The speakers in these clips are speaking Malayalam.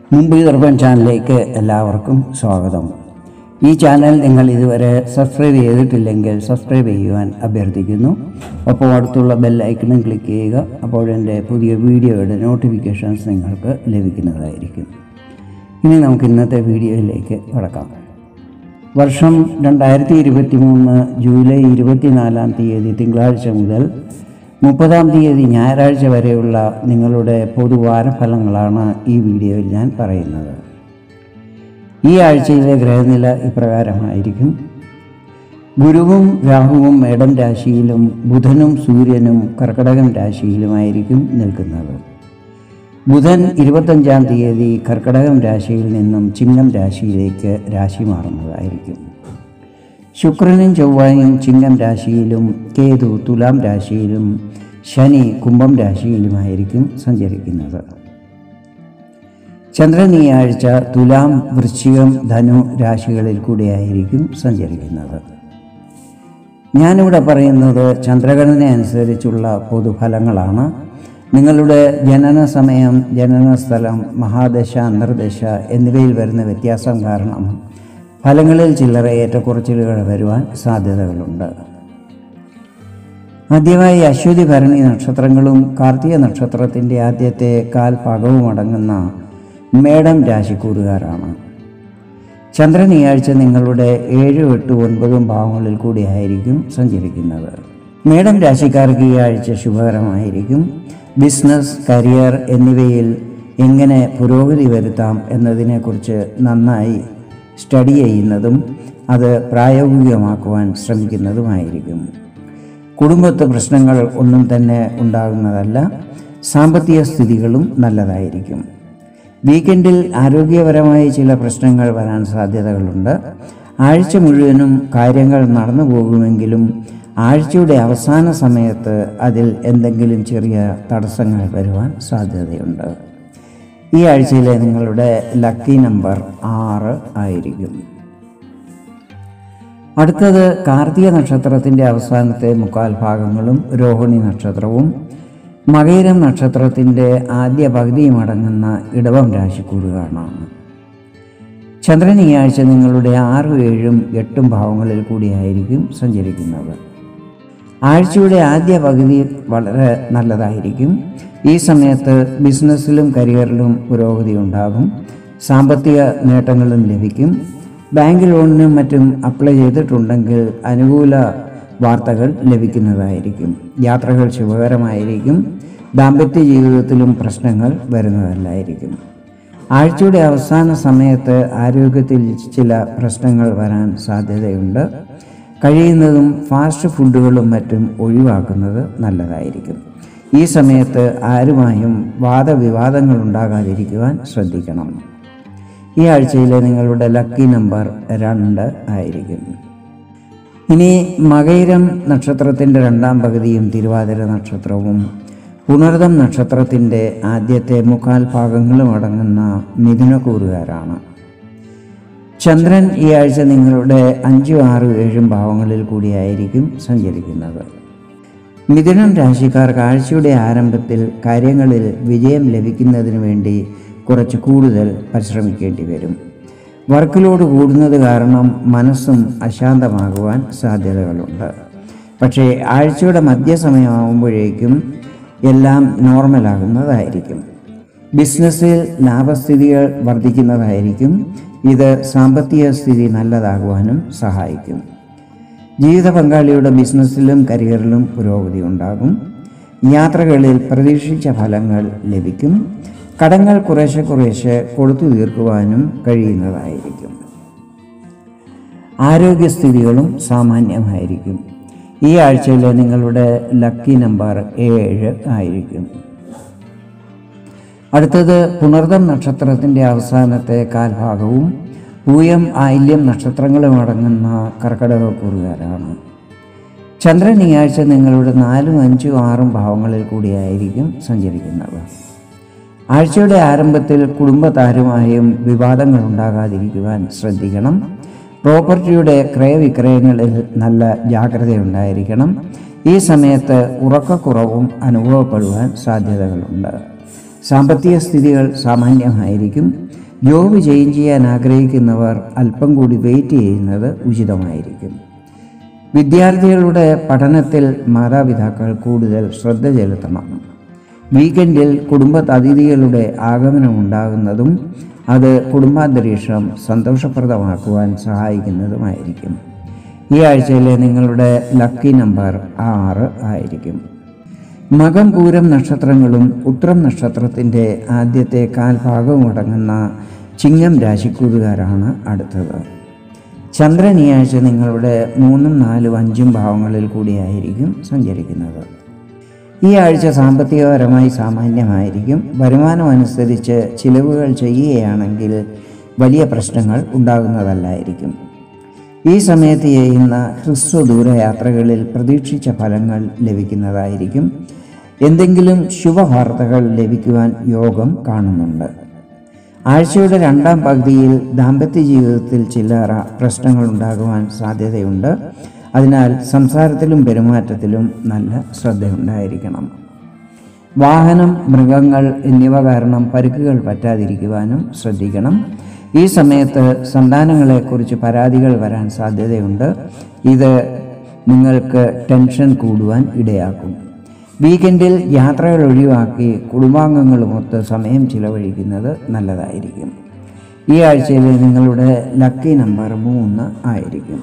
മുമ്പ് ദർപ്പൺ ചാനലിലേക്ക് എല്ലാവർക്കും സ്വാഗതം ഈ ചാനൽ നിങ്ങൾ ഇതുവരെ സബ്സ്ക്രൈബ് ചെയ്തിട്ടില്ലെങ്കിൽ സബ്സ്ക്രൈബ് ചെയ്യുവാൻ അഭ്യർത്ഥിക്കുന്നു ഒപ്പം അടുത്തുള്ള ബെൽ ഐക്കണും ക്ലിക്ക് ചെയ്യുക അപ്പോൾ എൻ്റെ പുതിയ വീഡിയോയുടെ നോട്ടിഫിക്കേഷൻസ് നിങ്ങൾക്ക് ലഭിക്കുന്നതായിരിക്കും ഇനി നമുക്ക് ഇന്നത്തെ വീഡിയോയിലേക്ക് കടക്കാം വർഷം രണ്ടായിരത്തി ഇരുപത്തി മൂന്ന് ജൂലൈ ഇരുപത്തിനാലാം തീയതി തിങ്കളാഴ്ച മുതൽ മുപ്പതാം തീയതി ഞായറാഴ്ച വരെയുള്ള നിങ്ങളുടെ പൊതുവാരഫലങ്ങളാണ് ഈ വീഡിയോയിൽ ഞാൻ പറയുന്നത് ഈ ആഴ്ചയിലെ ഗ്രഹനില ഇപ്രകാരമായിരിക്കും ഗുരുവും രാഹുവും മേടം രാശിയിലും ബുധനും സൂര്യനും കർക്കടകം രാശിയിലുമായിരിക്കും നിൽക്കുന്നത് ബുധൻ ഇരുപത്തഞ്ചാം തീയതി കർക്കടകം രാശിയിൽ നിന്നും ചിങ്ങം രാശിയിലേക്ക് രാശി മാറുന്നതായിരിക്കും ശുക്രനും ചൊവ്വായും ചിങ്ങം രാശിയിലും കേതു തുലാം രാശിയിലും ശനി കുംഭം രാശിയിലുമായിരിക്കും സഞ്ചരിക്കുന്നത് ചന്ദ്രൻ ഈ ആഴ്ച തുലാം വൃശ്ചികം ധനു രാശികളിൽ കൂടിയായിരിക്കും സഞ്ചരിക്കുന്നത് ഞാനിവിടെ പറയുന്നത് ചന്ദ്രഗണന അനുസരിച്ചുള്ള പൊതുഫലങ്ങളാണ് നിങ്ങളുടെ ജനന സമയം ജനന സ്ഥലം മഹാദശ അന്തർദശ എന്നിവയിൽ വരുന്ന വ്യത്യാസം കാരണം ഫലങ്ങളിൽ ചില്ലറ ഏറ്റക്കുറച്ചിലുകൾ വരുവാൻ സാധ്യതകളുണ്ട് ആദ്യമായി അശ്വതി ഭരണി നക്ഷത്രങ്ങളും കാർത്തിക നക്ഷത്രത്തിൻ്റെ ആദ്യത്തെ കാൽ ഭാഗവും അടങ്ങുന്ന മേടം രാശിക്കൂറുകാരാണ് ചന്ദ്രൻ ഈ ആഴ്ച നിങ്ങളുടെ ഏഴ് എട്ട് ഒൻപതും ഭാവങ്ങളിൽ കൂടിയായിരിക്കും സഞ്ചരിക്കുന്നത് മേടം രാശിക്കാർക്ക് ഈ ആഴ്ച ശുഭകരമായിരിക്കും ബിസിനസ് കരിയർ എന്നിവയിൽ എങ്ങനെ പുരോഗതി വരുത്താം എന്നതിനെക്കുറിച്ച് നന്നായി സ്റ്റഡി ചെയ്യുന്നതും അത് പ്രായോഗികമാക്കുവാൻ ശ്രമിക്കുന്നതുമായിരിക്കും കുടുംബത്ത് പ്രശ്നങ്ങൾ ഒന്നും തന്നെ ഉണ്ടാകുന്നതല്ല സാമ്പത്തിക സ്ഥിതികളും നല്ലതായിരിക്കും വീക്കെൻഡിൽ ആരോഗ്യപരമായ ചില പ്രശ്നങ്ങൾ വരാൻ സാധ്യതകളുണ്ട് ആഴ്ച മുഴുവനും കാര്യങ്ങൾ നടന്നു പോകുമെങ്കിലും ആഴ്ചയുടെ അവസാന സമയത്ത് അതിൽ എന്തെങ്കിലും ചെറിയ തടസ്സങ്ങൾ വരുവാൻ സാധ്യതയുണ്ട് ഈ ആഴ്ചയിലെ നിങ്ങളുടെ ലക്കി നമ്പർ ആറ് ആയിരിക്കും അടുത്തത് കാർത്തിക നക്ഷത്രത്തിൻ്റെ അവസാനത്തെ മുക്കാൽ ഭാഗങ്ങളും രോഹിണി നക്ഷത്രവും മകയിരം നക്ഷത്രത്തിൻ്റെ ആദ്യ പകുതിയും അടങ്ങുന്ന ഇടവം രാശിക്കൂറുകാരാണ് ചന്ദ്രൻ ഈ ആഴ്ച നിങ്ങളുടെ ആറും ഏഴും എട്ടും ഭാവങ്ങളിൽ കൂടിയായിരിക്കും സഞ്ചരിക്കുന്നത് ആഴ്ചയുടെ ആദ്യ പകുതി വളരെ നല്ലതായിരിക്കും ഈ സമയത്ത് ബിസിനസ്സിലും കരിയറിലും പുരോഗതി ഉണ്ടാകും സാമ്പത്തിക നേട്ടങ്ങളും ലഭിക്കും ബാങ്ക് ലോണിനും മറ്റും അപ്ലൈ ചെയ്തിട്ടുണ്ടെങ്കിൽ അനുകൂല വാർത്തകൾ ലഭിക്കുന്നതായിരിക്കും യാത്രകൾ ശുഭകരമായിരിക്കും ദാമ്പത്യ ജീവിതത്തിലും പ്രശ്നങ്ങൾ വരുന്നതല്ലായിരിക്കും ആഴ്ചയുടെ അവസാന സമയത്ത് ആരോഗ്യത്തിൽ ചില പ്രശ്നങ്ങൾ വരാൻ സാധ്യതയുണ്ട് കഴിയുന്നതും ഫാസ്റ്റ് ഫുഡുകളും മറ്റും ഒഴിവാക്കുന്നത് നല്ലതായിരിക്കും ഈ സമയത്ത് ആരുമായും വാദവിവാദങ്ങൾ ഉണ്ടാകാതിരിക്കുവാൻ ശ്രദ്ധിക്കണം ഈ ആഴ്ചയിലെ നിങ്ങളുടെ ലക്കി നമ്പർ രണ്ട് ആയിരിക്കും ഇനി മകയിരം നക്ഷത്രത്തിൻ്റെ രണ്ടാം പകുതിയും തിരുവാതിര നക്ഷത്രവും പുണർദം നക്ഷത്രത്തിൻ്റെ ആദ്യത്തെ മുക്കാൽ ഭാഗങ്ങളും അടങ്ങുന്ന മിഥുനക്കൂറുകാരാണ് ചന്ദ്രൻ ഈ ആഴ്ച നിങ്ങളുടെ അഞ്ചും ആറും ഏഴും ഭാവങ്ങളിൽ കൂടിയായിരിക്കും സഞ്ചരിക്കുന്നത് മിഥുനം രാശിക്കാർക്ക് ആഴ്ചയുടെ ആരംഭത്തിൽ കാര്യങ്ങളിൽ വിജയം ലഭിക്കുന്നതിന് വേണ്ടി കുറച്ച് കൂടുതൽ പരിശ്രമിക്കേണ്ടി വരും വർക്ക് ലോഡ് കൂടുന്നത് കാരണം മനസ്സും അശാന്തമാകുവാൻ സാധ്യതകളുണ്ട് പക്ഷേ ആഴ്ചയുടെ മധ്യസമയമാകുമ്പോഴേക്കും എല്ലാം നോർമലാകുന്നതായിരിക്കും ബിസിനസ്സിൽ ലാഭസ്ഥിതികൾ വർദ്ധിക്കുന്നതായിരിക്കും ഇത് സാമ്പത്തിക സ്ഥിതി നല്ലതാകുവാനും സഹായിക്കും ജീവിത പങ്കാളിയുടെ ബിസിനസ്സിലും കരിയറിലും പുരോഗതി ഉണ്ടാകും യാത്രകളിൽ പ്രതീക്ഷിച്ച ഫലങ്ങൾ ലഭിക്കും കടങ്ങൾ കുറേശ്ശെ കുറേശ്ശെ കൊടുത്തു തീർക്കുവാനും കഴിയുന്നതായിരിക്കും ആരോഗ്യസ്ഥിതികളും സാമാന്യമായിരിക്കും ഈ ആഴ്ചയിലെ നിങ്ങളുടെ ലക്കി നമ്പർ ഏഴ് ആയിരിക്കും അടുത്തത് പുണർദം നക്ഷത്രത്തിൻ്റെ അവസാനത്തെ കാൽഭാഗവും പൂയം ആയില്യം നക്ഷത്രങ്ങളും അടങ്ങുന്ന കർക്കടകക്കൂറുകാരാണ് ചന്ദ്രൻ ഈ ആഴ്ച നിങ്ങളുടെ നാലും അഞ്ചും ആറും ഭാവങ്ങളിൽ കൂടിയായിരിക്കും സഞ്ചരിക്കുന്നത് ആഴ്ചയുടെ ആരംഭത്തിൽ കുടുംബത്താരുമായും വിവാദങ്ങൾ ഉണ്ടാകാതിരിക്കുവാൻ ശ്രദ്ധിക്കണം പ്രോപ്പർട്ടിയുടെ ക്രയവിക്രയങ്ങളിൽ നല്ല ജാഗ്രതയുണ്ടായിരിക്കണം ഈ സമയത്ത് ഉറക്കക്കുറവും അനുഭവപ്പെടുവാൻ സാധ്യതകളുണ്ട് സാമ്പത്തിക സ്ഥിതികൾ സാമാന്യമായിരിക്കും ജോബ് ചേഞ്ച് ചെയ്യാൻ ആഗ്രഹിക്കുന്നവർ അല്പം കൂടി വെയിറ്റ് ചെയ്യുന്നത് ഉചിതമായിരിക്കും വിദ്യാർത്ഥികളുടെ പഠനത്തിൽ മാതാപിതാക്കൾ കൂടുതൽ ശ്രദ്ധ ചെലുത്തണം വീക്കെൻഡിൽ കുടുംബ അതിഥികളുടെ ആഗമനമുണ്ടാകുന്നതും അത് കുടുംബാന്തരീക്ഷം സന്തോഷപ്രദമാക്കുവാൻ സഹായിക്കുന്നതുമായിരിക്കും ഈ ആഴ്ചയിലെ നിങ്ങളുടെ ലക്കി നമ്പർ ആറ് ആയിരിക്കും മകം പൂരം നക്ഷത്രങ്ങളും ഉത്രം നക്ഷത്രത്തിൻ്റെ ആദ്യത്തെ കാൽഭാഗവും അടങ്ങുന്ന ചിങ്ങം രാശിക്കൂറുകാരാണ് അടുത്തത് ചന്ദ്രൻ ഈ ആഴ്ച നിങ്ങളുടെ മൂന്നും നാലും അഞ്ചും ഭാവങ്ങളിൽ കൂടിയായിരിക്കും സഞ്ചരിക്കുന്നത് ഈ ആഴ്ച സാമ്പത്തികപരമായി സാമാന്യമായിരിക്കും വരുമാനം അനുസരിച്ച് ചിലവുകൾ ചെയ്യുകയാണെങ്കിൽ വലിയ പ്രശ്നങ്ങൾ ഉണ്ടാകുന്നതല്ലായിരിക്കും ഈ സമയത്ത് ചെയ്യുന്ന ഹ്രസ്വ ദൂരയാത്രകളിൽ പ്രതീക്ഷിച്ച ഫലങ്ങൾ ലഭിക്കുന്നതായിരിക്കും എന്തെങ്കിലും ശുഭവാർത്തകൾ ലഭിക്കുവാൻ യോഗം കാണുന്നുണ്ട് ആഴ്ചയുടെ രണ്ടാം പകുതിയിൽ ദാമ്പത്യ ജീവിതത്തിൽ ചില്ലറ പ്രശ്നങ്ങൾ ഉണ്ടാകുവാൻ സാധ്യതയുണ്ട് അതിനാൽ സംസാരത്തിലും പെരുമാറ്റത്തിലും നല്ല ശ്രദ്ധയുണ്ടായിരിക്കണം വാഹനം മൃഗങ്ങൾ എന്നിവ കാരണം പരുക്കുകൾ പറ്റാതിരിക്കുവാനും ശ്രദ്ധിക്കണം ഈ സമയത്ത് സന്താനങ്ങളെക്കുറിച്ച് പരാതികൾ വരാൻ സാധ്യതയുണ്ട് ഇത് നിങ്ങൾക്ക് ടെൻഷൻ കൂടുവാൻ ഇടയാക്കും വീക്കെൻഡിൽ യാത്രകൾ ഒഴിവാക്കി കുടുംബാംഗങ്ങളുമൊത്ത് സമയം ചിലവഴിക്കുന്നത് നല്ലതായിരിക്കും ഈ ആഴ്ചയിൽ നിങ്ങളുടെ ലക്കി നമ്പർ മൂന്ന് ആയിരിക്കും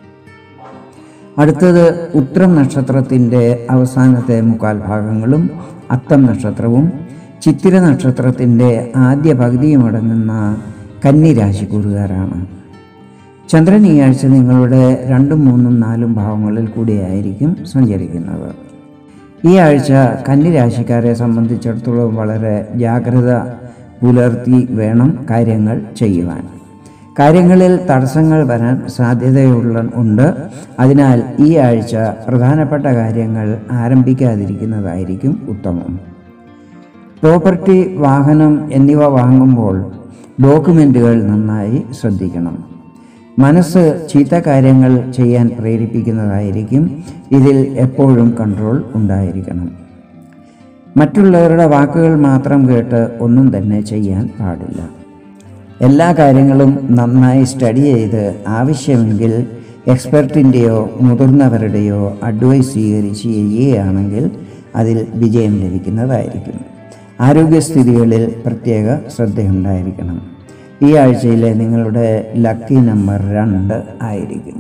അടുത്തത് ഉത്രം നക്ഷത്രത്തിൻ്റെ അവസാനത്തെ മുക്കാൽ ഭാഗങ്ങളും അത്തം നക്ഷത്രവും ചിത്തിര നക്ഷത്രത്തിൻ്റെ ആദ്യ പകുതിയും അടങ്ങുന്ന കന്നി രാശിക്കൂറുകാരാണ് ചന്ദ്രൻ ഈ ആഴ്ച നിങ്ങളുടെ രണ്ടും മൂന്നും നാലും ഭാവങ്ങളിൽ കൂടിയായിരിക്കും സഞ്ചരിക്കുന്നത് ഈ ആഴ്ച കന്നി രാശിക്കാരെ സംബന്ധിച്ചിടത്തോളം വളരെ ജാഗ്രത പുലർത്തി വേണം കാര്യങ്ങൾ ചെയ്യുവാൻ കാര്യങ്ങളിൽ തടസ്സങ്ങൾ വരാൻ സാധ്യതയുള്ള ഉണ്ട് അതിനാൽ ഈ ആഴ്ച പ്രധാനപ്പെട്ട കാര്യങ്ങൾ ആരംഭിക്കാതിരിക്കുന്നതായിരിക്കും ഉത്തമം പ്രോപ്പർട്ടി വാഹനം എന്നിവ വാങ്ങുമ്പോൾ ഡോക്യുമെൻറ്റുകൾ നന്നായി ശ്രദ്ധിക്കണം മനസ്സ് ചീത്ത കാര്യങ്ങൾ ചെയ്യാൻ പ്രേരിപ്പിക്കുന്നതായിരിക്കും ഇതിൽ എപ്പോഴും കൺട്രോൾ ഉണ്ടായിരിക്കണം മറ്റുള്ളവരുടെ വാക്കുകൾ മാത്രം കേട്ട് ഒന്നും തന്നെ ചെയ്യാൻ പാടില്ല എല്ലാ കാര്യങ്ങളും നന്നായി സ്റ്റഡി ചെയ്ത് ആവശ്യമെങ്കിൽ എക്സ്പെർട്ടിൻ്റെയോ മുതിർന്നവരുടെയോ അഡ്വൈസ് സ്വീകരിച്ച് ചെയ്യുകയാണെങ്കിൽ അതിൽ വിജയം ലഭിക്കുന്നതായിരിക്കും ആരോഗ്യസ്ഥിതികളിൽ പ്രത്യേക ശ്രദ്ധയുണ്ടായിരിക്കണം ഈ ആഴ്ചയിലെ നിങ്ങളുടെ ലക്കി നമ്പർ രണ്ട് ആയിരിക്കും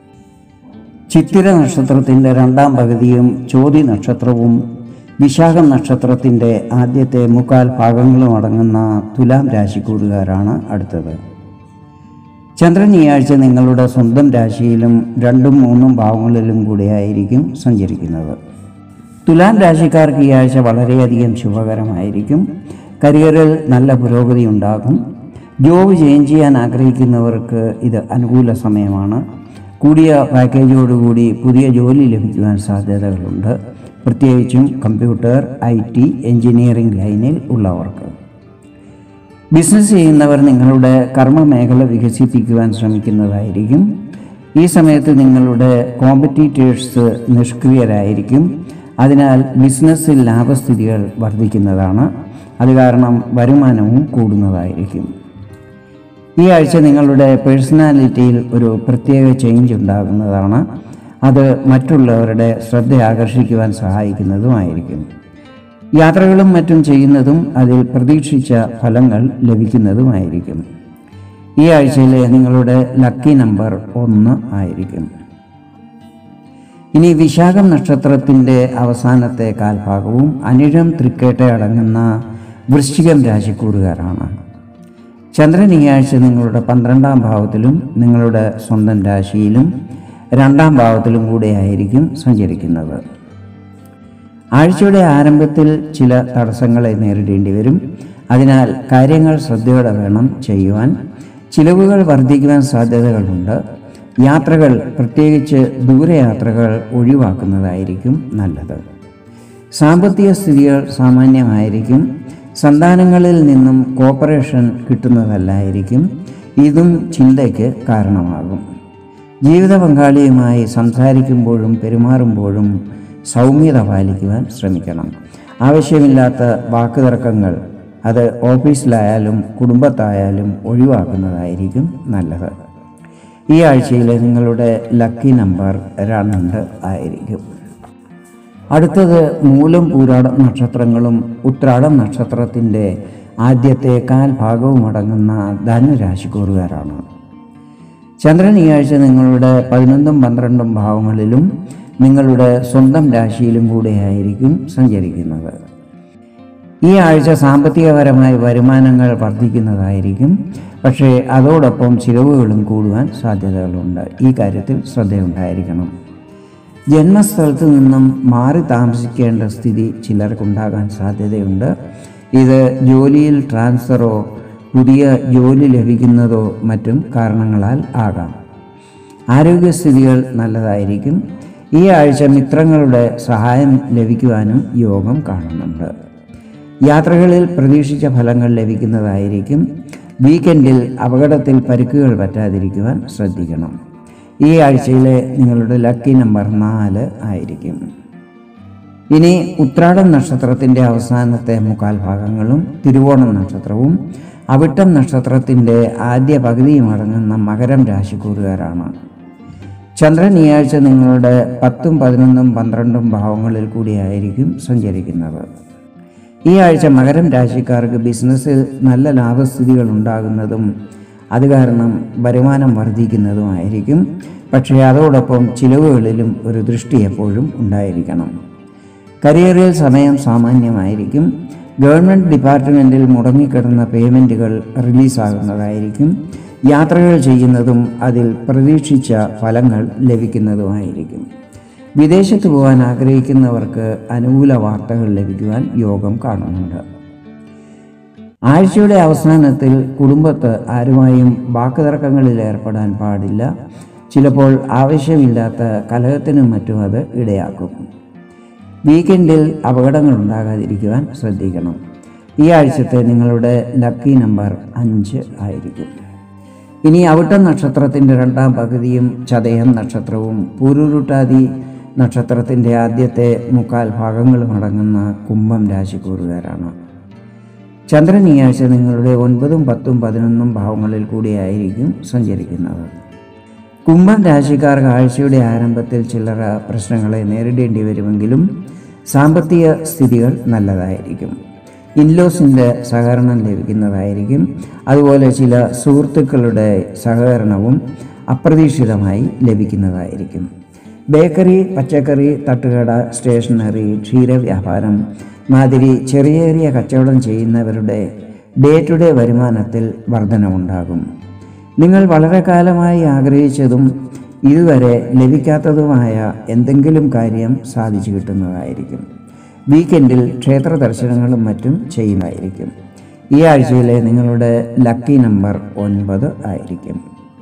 ചിത്തിര നക്ഷത്രത്തിൻ്റെ രണ്ടാം പകുതിയും ചോതി നക്ഷത്രവും വിശാഖം നക്ഷത്രത്തിൻ്റെ ആദ്യത്തെ മുക്കാൽ ഭാഗങ്ങളും അടങ്ങുന്ന തുലാം രാശിക്കൂറുകാരാണ് അടുത്തത് ചന്ദ്രൻ ഈ ആഴ്ച നിങ്ങളുടെ സ്വന്തം രാശിയിലും രണ്ടും മൂന്നും ഭാവങ്ങളിലും കൂടിയായിരിക്കും സഞ്ചരിക്കുന്നത് തുലാം രാശിക്കാർക്ക് ഈ ആഴ്ച വളരെയധികം ശുഭകരമായിരിക്കും കരിയറിൽ നല്ല പുരോഗതി ഉണ്ടാകും ജോബ് ചേഞ്ച് ചെയ്യാൻ ആഗ്രഹിക്കുന്നവർക്ക് ഇത് അനുകൂല സമയമാണ് കൂടിയ പാക്കേജോടുകൂടി പുതിയ ജോലി ലഭിക്കുവാൻ സാധ്യതകളുണ്ട് പ്രത്യേകിച്ചും കമ്പ്യൂട്ടർ ഐ ടി എഞ്ചിനീയറിംഗ് ലൈനിൽ ഉള്ളവർക്ക് ബിസിനസ് ചെയ്യുന്നവർ നിങ്ങളുടെ കർമ്മ മേഖല വികസിപ്പിക്കുവാൻ ശ്രമിക്കുന്നതായിരിക്കും ഈ സമയത്ത് നിങ്ങളുടെ കോമ്പറ്റീറ്റേഴ്സ് നിഷ്ക്രിയരായിരിക്കും അതിനാൽ ബിസിനസ്സിൽ ലാഭസ്ഥിതികൾ വർദ്ധിക്കുന്നതാണ് അത് കാരണം വരുമാനവും കൂടുന്നതായിരിക്കും ഈ ആഴ്ച നിങ്ങളുടെ പേഴ്സണാലിറ്റിയിൽ ഒരു പ്രത്യേക ചേഞ്ച് ഉണ്ടാകുന്നതാണ് അത് മറ്റുള്ളവരുടെ ശ്രദ്ധ ആകർഷിക്കുവാൻ സഹായിക്കുന്നതുമായിരിക്കും യാത്രകളും മറ്റും ചെയ്യുന്നതും അതിൽ പ്രതീക്ഷിച്ച ഫലങ്ങൾ ലഭിക്കുന്നതുമായിരിക്കും ഈ ആഴ്ചയിലെ നിങ്ങളുടെ ലക്കി നമ്പർ ഒന്ന് ആയിരിക്കും ഇനി വിശാഖം നക്ഷത്രത്തിൻ്റെ അവസാനത്തെ കാൽഭാഗവും അനിഴം തൃക്കേട്ട അടങ്ങുന്ന വൃശ്ചികം രാശിക്കൂറുകാരാണ് ചന്ദ്രൻ ഈ ആഴ്ച നിങ്ങളുടെ പന്ത്രണ്ടാം ഭാവത്തിലും നിങ്ങളുടെ സ്വന്തം രാശിയിലും രണ്ടാം ഭാവത്തിലും കൂടെയായിരിക്കും സഞ്ചരിക്കുന്നത് ആഴ്ചയുടെ ആരംഭത്തിൽ ചില തടസ്സങ്ങളെ നേരിടേണ്ടി വരും അതിനാൽ കാര്യങ്ങൾ ശ്രദ്ധയോടെ വേണം ചെയ്യുവാൻ ചിലവുകൾ വർദ്ധിക്കുവാൻ സാധ്യതകളുണ്ട് യാത്രകൾ പ്രത്യേകിച്ച് ദൂരയാത്രകൾ ഒഴിവാക്കുന്നതായിരിക്കും നല്ലത് സാമ്പത്തിക സ്ഥിതികൾ സാമാന്യമായിരിക്കും സന്താനങ്ങളിൽ നിന്നും കോപ്പറേഷൻ കിട്ടുന്നതല്ലായിരിക്കും ഇതും ചിന്തയ്ക്ക് കാരണമാകും ജീവിത പങ്കാളിയുമായി സംസാരിക്കുമ്പോഴും പെരുമാറുമ്പോഴും സൗമ്യത പാലിക്കുവാൻ ശ്രമിക്കണം ആവശ്യമില്ലാത്ത വാക്കുതർക്കങ്ങൾ അത് ഓഫീസിലായാലും കുടുംബത്തായാലും ഒഴിവാക്കുന്നതായിരിക്കും നല്ലത് ഈ ആഴ്ചയിൽ നിങ്ങളുടെ ലക്കി നമ്പർ രണ്ട് ആയിരിക്കും അടുത്തത് മൂലം പൂരാടം നക്ഷത്രങ്ങളും ഉത്രാടം നക്ഷത്രത്തിൻ്റെ ആദ്യത്തെ കാൽ ഭാഗവും അടങ്ങുന്ന ധനുരാശിക്കൂറുകാരാണ് ചന്ദ്രൻ ഈ ആഴ്ച നിങ്ങളുടെ പതിനൊന്നും പന്ത്രണ്ടും ഭാവങ്ങളിലും നിങ്ങളുടെ സ്വന്തം രാശിയിലും കൂടെയായിരിക്കും സഞ്ചരിക്കുന്നത് ഈ ആഴ്ച സാമ്പത്തികപരമായ വരുമാനങ്ങൾ വർദ്ധിക്കുന്നതായിരിക്കും പക്ഷേ അതോടൊപ്പം ചിലവുകളും കൂടുവാൻ സാധ്യതകളുണ്ട് ഈ കാര്യത്തിൽ ശ്രദ്ധയുണ്ടായിരിക്കണം ജന്മസ്ഥലത്ത് നിന്നും മാറി താമസിക്കേണ്ട സ്ഥിതി ചിലർക്കുണ്ടാകാൻ സാധ്യതയുണ്ട് ഇത് ജോലിയിൽ ട്രാൻസ്ഫറോ പുതിയ ജോലി ലഭിക്കുന്നതോ മറ്റും കാരണങ്ങളാൽ ആകാം ആരോഗ്യസ്ഥിതികൾ നല്ലതായിരിക്കും ഈ ആഴ്ച മിത്രങ്ങളുടെ സഹായം ലഭിക്കുവാനും യോഗം കാണുന്നുണ്ട് യാത്രകളിൽ പ്രതീക്ഷിച്ച ഫലങ്ങൾ ലഭിക്കുന്നതായിരിക്കും വീക്കെൻഡിൽ അപകടത്തിൽ പരിക്കുകൾ പറ്റാതിരിക്കുവാൻ ശ്രദ്ധിക്കണം ഈ ആഴ്ചയിലെ നിങ്ങളുടെ ലക്കി നമ്പർ നാല് ആയിരിക്കും ഇനി ഉത്രാടം നക്ഷത്രത്തിൻ്റെ അവസാനത്തെ മുക്കാൽ ഭാഗങ്ങളും തിരുവോണം നക്ഷത്രവും അവിട്ടം നക്ഷത്രത്തിൻ്റെ ആദ്യ പകുതിയും അടങ്ങുന്ന മകരം രാശിക്കൂറുകാരാണ് ചന്ദ്രൻ ഈ ആഴ്ച നിങ്ങളുടെ പത്തും പതിനൊന്നും പന്ത്രണ്ടും ഭാവങ്ങളിൽ കൂടിയായിരിക്കും സഞ്ചരിക്കുന്നത് ഈ ആഴ്ച മകരം രാശിക്കാർക്ക് ബിസിനസ്സിൽ നല്ല ലാഭസ്ഥിതികൾ ഉണ്ടാകുന്നതും അത് കാരണം വരുമാനം വർദ്ധിക്കുന്നതുമായിരിക്കും പക്ഷേ അതോടൊപ്പം ചിലവുകളിലും ഒരു ദൃഷ്ടി എപ്പോഴും ഉണ്ടായിരിക്കണം കരിയറിൽ സമയം സാമാന്യമായിരിക്കും ഗവൺമെൻറ് ഡിപ്പാർട്ട്മെൻറ്റിൽ മുടങ്ങിക്കിടന്ന പേയ്മെൻറ്റുകൾ റിലീസാകുന്നതായിരിക്കും യാത്രകൾ ചെയ്യുന്നതും അതിൽ പ്രതീക്ഷിച്ച ഫലങ്ങൾ ലഭിക്കുന്നതുമായിരിക്കും വിദേശത്ത് പോകാൻ ആഗ്രഹിക്കുന്നവർക്ക് അനുകൂല വാർത്തകൾ ലഭിക്കുവാൻ യോഗം കാണുന്നുണ്ട് ആഴ്ചയുടെ അവസാനത്തിൽ കുടുംബത്ത് ആരുമായും വാക്കുതർക്കങ്ങളിൽ ഏർപ്പെടാൻ പാടില്ല ചിലപ്പോൾ ആവശ്യമില്ലാത്ത കലഹത്തിനും മറ്റും അത് ഇടയാക്കും വീക്കെൻഡിൽ അപകടങ്ങൾ ഉണ്ടാകാതിരിക്കുവാൻ ശ്രദ്ധിക്കണം ഈ ആഴ്ചത്തെ നിങ്ങളുടെ ലക്കി നമ്പർ അഞ്ച് ആയിരിക്കും ഇനി അവിട്ടം നക്ഷത്രത്തിൻ്റെ രണ്ടാം പകുതിയും ചതയം നക്ഷത്രവും പൂരുരുട്ടാതി നക്ഷത്രത്തിൻ്റെ ആദ്യത്തെ മുക്കാൽ ഭാഗങ്ങളും അടങ്ങുന്ന കുംഭം രാശിക്കൂറുകാരാണ് ചന്ദ്രൻ ഈ ആഴ്ച നിങ്ങളുടെ ഒൻപതും പത്തും പതിനൊന്നും ഭാവങ്ങളിൽ കൂടിയായിരിക്കും സഞ്ചരിക്കുന്നത് കുംഭം രാശിക്കാർക്ക് ആഴ്ചയുടെ ആരംഭത്തിൽ ചില്ലറ പ്രശ്നങ്ങളെ നേരിടേണ്ടി വരുമെങ്കിലും സാമ്പത്തിക സ്ഥിതികൾ നല്ലതായിരിക്കും ഇൻലോസിൻ്റെ സഹകരണം ലഭിക്കുന്നതായിരിക്കും അതുപോലെ ചില സുഹൃത്തുക്കളുടെ സഹകരണവും അപ്രതീക്ഷിതമായി ലഭിക്കുന്നതായിരിക്കും ബേക്കറി പച്ചക്കറി തട്ടുകട സ്റ്റേഷനറി ക്ഷീരവ്യാപാരം മാതിരി ചെറിയ ചെറിയ കച്ചവടം ചെയ്യുന്നവരുടെ ഡേ ടു ഡേ വരുമാനത്തിൽ വർധനമുണ്ടാകും നിങ്ങൾ വളരെ കാലമായി ആഗ്രഹിച്ചതും ഇതുവരെ ലഭിക്കാത്തതുമായ എന്തെങ്കിലും കാര്യം സാധിച്ചു കിട്ടുന്നതായിരിക്കും വീക്കെൻഡിൽ ക്ഷേത്ര ദർശനങ്ങളും മറ്റും ചെയ്യുന്നതായിരിക്കും ഈ ആഴ്ചയിലെ നിങ്ങളുടെ ലക്കി നമ്പർ ഒൻപത് ആയിരിക്കും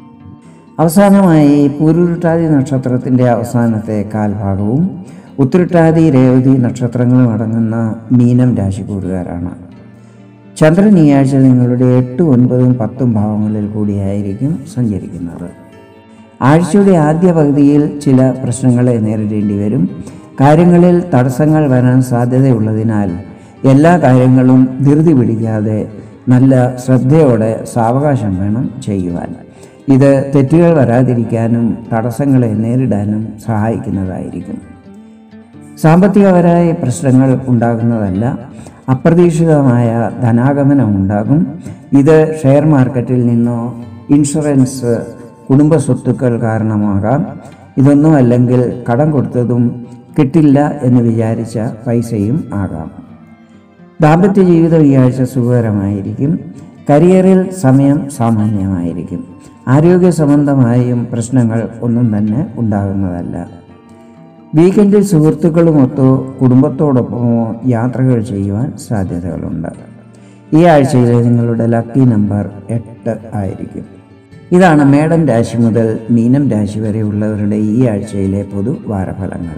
അവസാനമായി പൂരുരുട്ടാതി നക്ഷത്രത്തിൻ്റെ അവസാനത്തെ കാൽഭാഗവും ഉത്തരട്ടാതി രേവതി നക്ഷത്രങ്ങളും അടങ്ങുന്ന മീനം രാശിക്കൂറുകാരാണ് ചന്ദ്രൻ ഈ ആഴ്ച നിങ്ങളുടെ എട്ട് ഒൻപതും പത്തും ഭാവങ്ങളിൽ കൂടിയായിരിക്കും സഞ്ചരിക്കുന്നത് ആഴ്ചയുടെ ആദ്യ പകുതിയിൽ ചില പ്രശ്നങ്ങളെ നേരിടേണ്ടി വരും കാര്യങ്ങളിൽ തടസ്സങ്ങൾ വരാൻ സാധ്യതയുള്ളതിനാൽ എല്ലാ കാര്യങ്ങളും ധൃതി പിടിക്കാതെ നല്ല ശ്രദ്ധയോടെ സാവകാശം വേണം ചെയ്യുവാൻ ഇത് തെറ്റുകൾ വരാതിരിക്കാനും തടസ്സങ്ങളെ നേരിടാനും സഹായിക്കുന്നതായിരിക്കും സാമ്പത്തികപരമായ പ്രശ്നങ്ങൾ ഉണ്ടാകുന്നതല്ല അപ്രതീക്ഷിതമായ ധനാഗമനം ഉണ്ടാകും ഇത് ഷെയർ മാർക്കറ്റിൽ നിന്നോ ഇൻഷുറൻസ് കുടുംബ സ്വത്തുക്കൾ കാരണമാകാം ഇതൊന്നും അല്ലെങ്കിൽ കടം കൊടുത്തതും കിട്ടില്ല എന്ന് വിചാരിച്ച പൈസയും ആകാം ദാമ്പത്യ ജീവിതം ഈ ആഴ്ച സുഖകരമായിരിക്കും കരിയറിൽ സമയം സാമാന്യമായിരിക്കും ആരോഗ്യ സംബന്ധമായും പ്രശ്നങ്ങൾ ഒന്നും തന്നെ ഉണ്ടാകുന്നതല്ല വീക്കെൻഡിൽ സുഹൃത്തുക്കളുമൊത്തോ കുടുംബത്തോടൊപ്പമോ യാത്രകൾ ചെയ്യുവാൻ സാധ്യതകളുണ്ട് ഈ ആഴ്ചയിലെ നിങ്ങളുടെ ലക്കി നമ്പർ എട്ട് ആയിരിക്കും ഇതാണ് മേടം രാശി മുതൽ മീനം രാശി വരെയുള്ളവരുടെ ഈ ആഴ്ചയിലെ പൊതു വാരഫലങ്ങൾ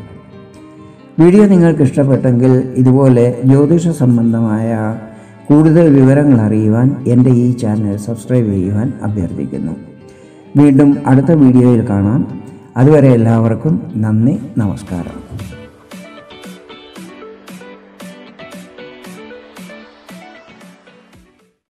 വീഡിയോ നിങ്ങൾക്ക് ഇഷ്ടപ്പെട്ടെങ്കിൽ ഇതുപോലെ ജ്യോതിഷ സംബന്ധമായ കൂടുതൽ വിവരങ്ങൾ അറിയുവാൻ എൻ്റെ ഈ ചാനൽ സബ്സ്ക്രൈബ് ചെയ്യുവാൻ അഭ്യർത്ഥിക്കുന്നു വീണ്ടും അടുത്ത വീഡിയോയിൽ കാണാം അതുവരെ എല്ലാവർക്കും നന്ദി നമസ്കാരം